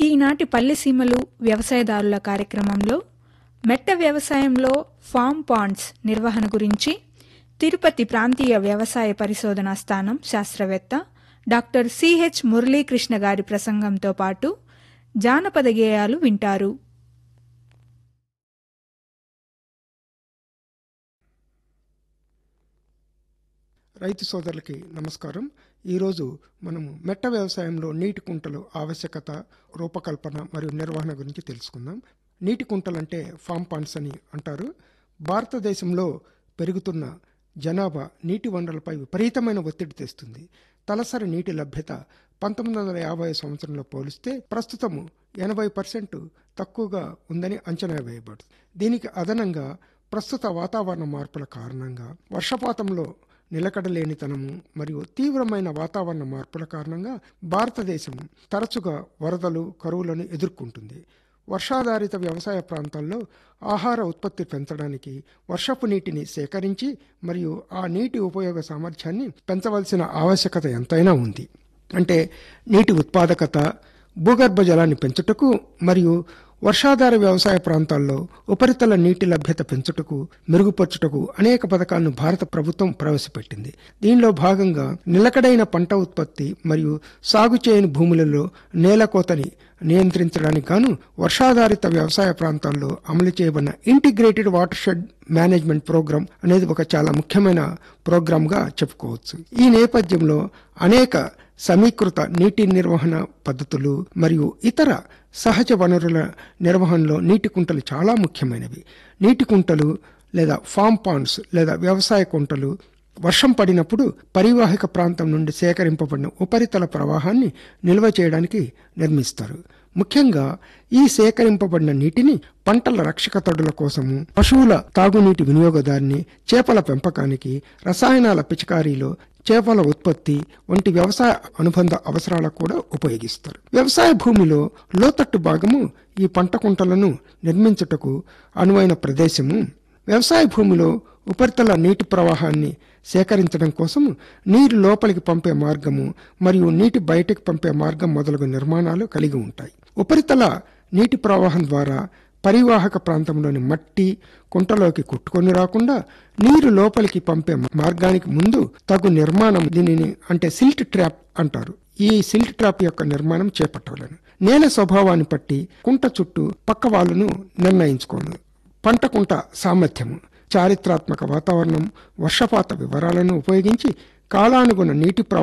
ఈనాటి పల్లెసీమలు వ్యవసాయదారుల కార్యక్రమంలో మెట్ట వ్యవసాయంలో ఫామ్ పాండ్స్ నిర్వహణ గురించి తిరుపతి ప్రాంతీయ వ్యవసాయ పరిశోధనా స్థానం శాస్త్రవేత్త డాక్టర్ సిహెచ్ మురళీకృష్ణ గారి ప్రసంగంతో పాటు జానపద గేయాలు వింటారు రైతు సోదరులకి నమస్కారం ఈరోజు మనము మెట్ట వ్యవసాయంలో నీటి కుంటలు ఆవశ్యకత రూపకల్పన మరియు నిర్వహణ గురించి తెలుసుకుందాం నీటి కుంటలు అంటే ఫామ్ పాండ్స్ అని అంటారు భారతదేశంలో పెరుగుతున్న జనాభా నీటి వనరులపై విపరీతమైన ఒత్తిడి తెస్తుంది తలసరి నీటి లభ్యత పంతొమ్మిది వందల యాభై సంవత్సరంలో పోలిస్తే ప్రస్తుతము ఎనభై పర్సెంట్ తక్కువగా ఉందని అంచనా వేయబడుతుంది దీనికి అదనంగా ప్రస్తుత వాతావరణ మార్పుల కారణంగా వర్షపాతంలో నిలకడలేనితనము మరియు తీవ్రమైన వాతావరణ మార్పుల కారణంగా భారతదేశం తరచుగా వరదలు కరువులను ఎదుర్కొంటుంది వర్షాధారిత వ్యవసాయ ప్రాంతాల్లో ఆహార ఉత్పత్తి పెంచడానికి వర్షపు నీటిని సేకరించి మరియు ఆ నీటి ఉపయోగ సామర్థ్యాన్ని పెంచవలసిన ఆవశ్యకత ఎంతైనా ఉంది అంటే నీటి ఉత్పాదకత భూగర్భ జలాన్ని పెంచుటకు మరియు వర్షాధార వ్యవసాయ ప్రాంతాల్లో ఉపరితల నీటి లభ్యత పెంచుటకు మెరుగుపరచుటకు అనేక పథకాలను భారత ప్రభుత్వం ప్రవేశపెట్టింది దీనిలో భాగంగా నిలకడైన పంట ఉత్పత్తి మరియు సాగు చేయని భూములలో నేలకోతని నియంత్రించడానికి గాను వర్షాధారిత వ్యవసాయ ప్రాంతాల్లో అమలు చేయబడిన integrated watershed management program అనేది ఒక చాలా ముఖ్యమైన ప్రోగ్రాంగా చెప్పుకోవచ్చు ఈ నేపథ్యంలో అనేక సమీకృత నీటి నిర్వహణ పద్ధతులు మరియు ఇతర సహజ వనరుల నిర్వహణలో నీటి కుంటలు చాలా ముఖ్యమైనవి నీటి కుంటలు లేదా ఫామ్ పాండ్స్ లేదా వ్యవసాయ కుంటలు వర్షం పడినప్పుడు పరివాహక ప్రాంతం నుండి సేకరింపబడిన ఉపరితల ప్రవాహాన్ని నిల్వ చేయడానికి నిర్మిస్తారు ముఖ్యంగా ఈ సేకరింపబడిన నీటిని పంటల రక్షక తడుల కోసము పశువుల తాగునీటి వినియోగదారిని చేపల పెంపకానికి రసాయనాల పిచికారీలో చేపల ఉత్పత్తి వంటి వ్యవసాయ అనుబంధ అవసరాలకు కూడా ఉపయోగిస్తారు వ్యవసాయ భూమిలో లోతట్టు భాగము ఈ పంట కుంటలను నిర్మించుటకు అనువైన ప్రదేశము వ్యవసాయ భూమిలో ఉపరితల నీటి ప్రవాహాన్ని సేకరించడం కోసం నీరు లోపలికి పంపే మార్గము మరియు నీటి బయటకు పంపే మార్గం మొదలగు నిర్మాణాలు కలిగి ఉంటాయి ఉపరితల నీటి ప్రవాహం ద్వారా పరివాహక ప్రాంతంలోని మట్టి కుంటలోకి కొట్టుకొని రాకుండా నీరు లోపలికి పంపే మార్గానికి ముందు తగు నిర్మాణం దీనిని అంటే సిల్ట్ ట్రాప్ అంటారు ఈ సిల్ట్ ట్రాప్ యొక్క నిర్మాణం చేపట్టవలను నేల స్వభావాన్ని బట్టి కుంట చుట్టూ పక్క వాళ్ళను నిర్ణయించుకోను పంట కుంట సామర్థ్యము చారిత్రాత్మక వాతావరణం వర్షపాత వివరాలను ఉపయోగించి కాలానుగుణ నీటి